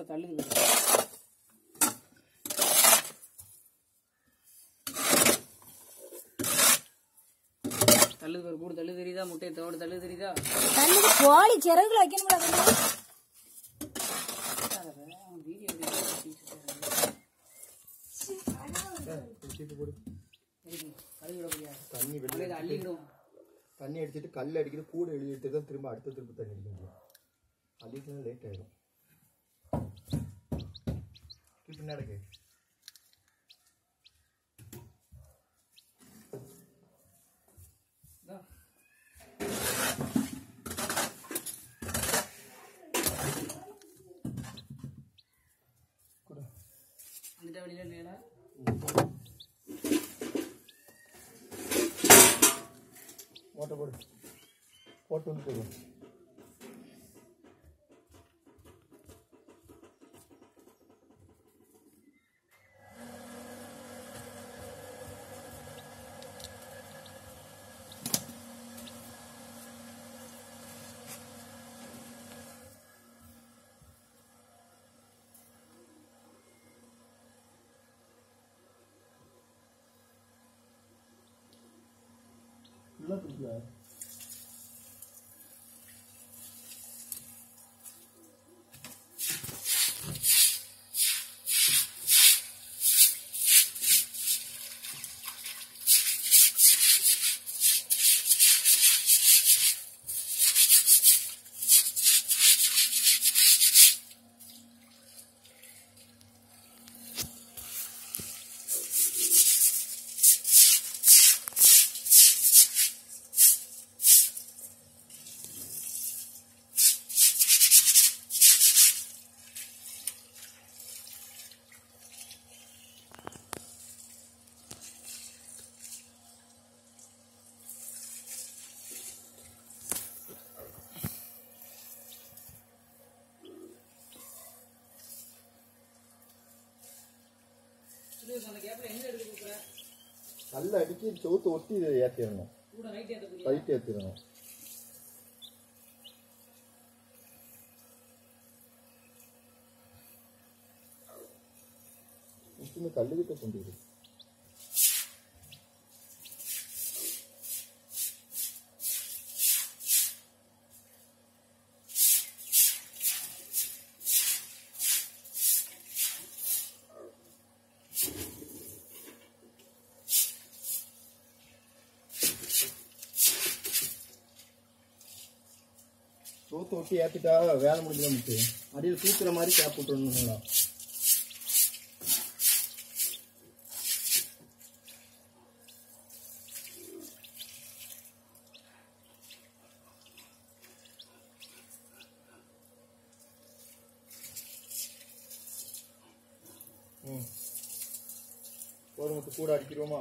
கூட தள்ளுது தள்ளுது பாரு கூட தள்ளு தெரியுதா முட்டையை தோடு தள்ளு தெரியுதா தண்ணிக்கு கோழி சிறகுல வைக்கணும்ல அதுல. அவன் வீடியோ வச்சுட்டு போடு கழுவிட முடியாது தண்ணி வெளியே அப்படியே இதை அள்ளிக்கிடும் தண்ணி அடிச்சிட்டு கல் அடிக்கிட்டு கூட எழுதிட்டு தான் திரும்ப அடுத்த திரும்ப தண்ணி அடிக்க முடியும் அடிக்கலாம் லேட் ஆயிடும் இப்போ நடக்கு இதா. கூட வந்துட்டா வெளியில இல்லையா மோட்டை போடு போட்டு வந்து போடுவோம் ஃபுல்லாக தூக்கல அந்த கேப்ல எங்க எடுத்து கொடுக்குற கல் அடிக்கி சவுத்து ஒட்டி இதை ஏற்றிடணும் கூட நைட் ஏற்ற லைட் ஏற்றிடணும் இந்த கல்லுகிட்ட கொண்டு வரு. சோத்து ஒட்டி ஏற்றிட்டா வேலை முடிஞ்சா முட்டு அடியில் தூக்குற மாதிரி கேப் விட்டுருணுங்களா ம் ஒரு முட்டு கூட அடிக்கிறோமா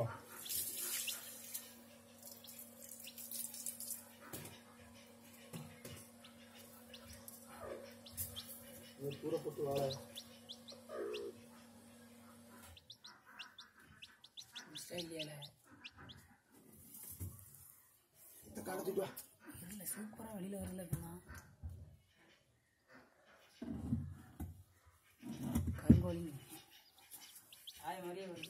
இது கூட போட்டு வாழ ஸ்டைலியால கடத்திட்டு வா இல்ல சூப்பரா வெளியில வரல இப்பனா கருங்கோழி ஆய மாதிரியே வருது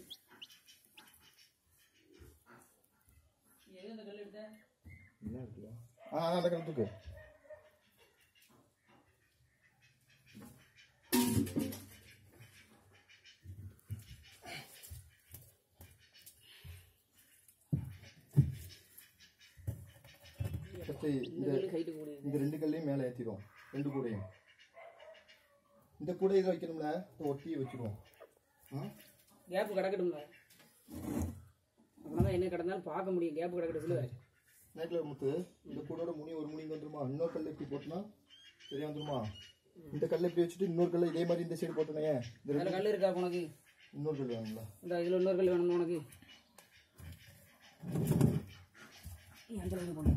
நீ எது அந்த கல் எடுத்த என்ன இருக்குல்ல ஆ அந்த கழுத்துக்கு ஃபஸ்ட்டு இந்த கல் ஹைட்டு கூடுது இந்த ரெண்டு கல்லையும் மேலே ஏற்றிடுவோம் ரெண்டு கூடையும் இந்த கூடை இதை வைக்கணும்ல இதை ஒட்டியே வச்சிருவோம் ஆ கேப் கிடக்கட்டும்ல அப்படின்னா என்ன கிடந்தாலும் பார்க்க முடியும் கேப் கிடக்கட்டு சொல்லுவேன் நைட்டில் முத்து இந்த கூடோட முனி ஒரு முனிங்க வந்துருமா இன்னொரு கல் இப்படி போட்டோன்னா சரியா வந்துருமா இந்த கல்லை இப்படி வச்சுட்டு இன்னொரு கல்லை இதே மாதிரி இந்த சைடு போட்டோனே இந்த அதில் ரெண்டு கல் இருக்கா உனக்கு இன்னொரு கல் வேணுங்களா இந்த இதில் இன்னொரு கல் வேணுமா உனக்கு நீ அந்த கல் போன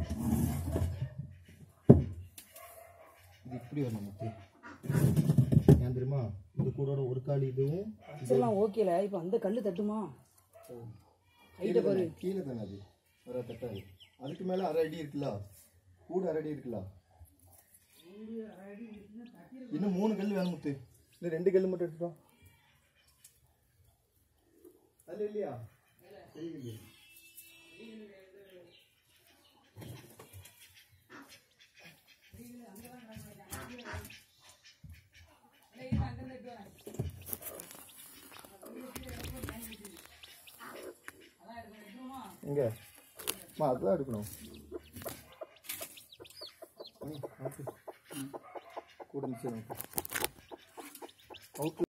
இது இப்படி வரணும் முத்து ஏன் தெரியுமா இந்த கூடோட ஒரு கால் இதுவும் அதெல்லாம் ஓகேல இப்போ அந்த கல் தட்டுமா கீழே தானே கீழே தானே அது வர தட்டாது அதுக்கு மேலே அரை அடி இருக்குல்ல கூட அரை அடி இருக்குல்ல இன்னும் மூணு கல் வேணும் முத்து இன்னும் ரெண்டு கல் மட்டும் எடுத்துட்டோம் அது இல்லையா பெரிய கல்லு. எங்க அம்மா அதுதான் எடுக்கணும் ம், ஆக்கு. கூட நிச்சயம் அவுத்து